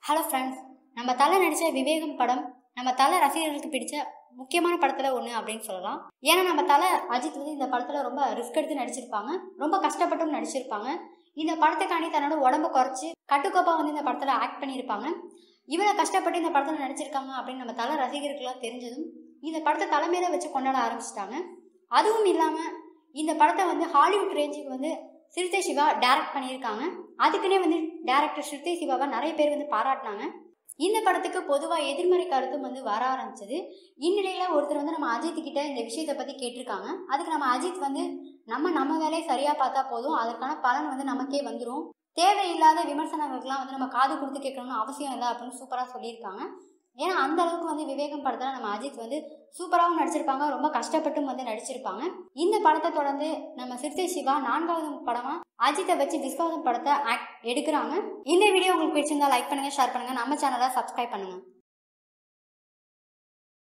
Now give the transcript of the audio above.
hello friends நம்ம தலை நடித்த விவேகம் படம் நம்ம தலை ரசிகர்களுக்கு பிடிச்ச முக்கியமான படத்தில் ஒன்று அப்படின்னு சொல்லலாம் ஏன்னா நம்ம தலை அஜித் வந்து இந்த படத்தில் ரொம்ப ரிஸ்க் எடுத்து நடிச்சிருப்பாங்க ரொம்ப கஷ்டப்பட்டும் நடிச்சிருப்பாங்க இந்த படத்துக்காண்டி தன்னோட உடம்ப குறைச்சி கட்டுக்கோப்பாக வந்து இந்த படத்தில் ஆக்ட் பண்ணியிருப்பாங்க இவ்வளோ கஷ்டப்பட்டு இந்த படத்தில் நடிச்சிருக்காங்க அப்படின்னு நம்ம தலை ரசிகர்களுக்கெல்லாம் தெரிஞ்சதும் இந்த படத்தை தலைமையில வச்சு கொண்டாட ஆரம்பிச்சிட்டாங்க அதுவும் இல்லாமல் இந்த படத்தை வந்து ஹாலிவுட் ரேஞ்சுக்கு வந்து சிறுத்தை சிவா டைரக்ட் பண்ணியிருக்காங்க அதுக்குன்னே வந்து டேரக்டர் சிறுத்தை சிவாவை நிறைய பேர் வந்து பாராட்டினாங்க இந்த படத்துக்கு பொதுவாக எதிர்மறை கருத்தும் வந்து வர ஆரம்பிச்சது இந்நிலையில் ஒருத்தர் வந்து நம்ம அஜித் கிட்ட இந்த விஷயத்தை பற்றி கேட்டிருக்காங்க அதுக்கு நம்ம அஜித் வந்து நம்ம நம்ம வேலையை சரியாக பார்த்தா போதும் அதற்கான பலன் வந்து நமக்கே வந்துடும் தேவையில்லாத விமர்சனங்களுக்கெல்லாம் வந்து நம்ம காது கொடுத்து கேட்கணும்னு அவசியம் இல்லை அப்படின்னு சூப்பராக சொல்லியிருக்காங்க ஏன்னா அந்த அளவுக்கு வந்து விவேகம் படத்தில் நம்ம அஜித் வந்து சூப்பராகவும் நடிச்சிருப்பாங்க ரொம்ப கஷ்டப்பட்டும் வந்து நடிச்சிருப்பாங்க இந்த படத்தை தொடர்ந்து நம்ம சிறுத்தை சிவா நான்காவது படமாக அஜித்தை வச்சு விஸ்வாசம் படத்தை ஆக்ட் எடுக்கிறாங்க இந்த வீடியோ உங்களுக்கு பிடிச்சிருந்தா லைக் பண்ணுங்க ஷேர் பண்ணுங்க நம்ம சேனலை சப்ஸ்கிரைப் பண்ணுங்க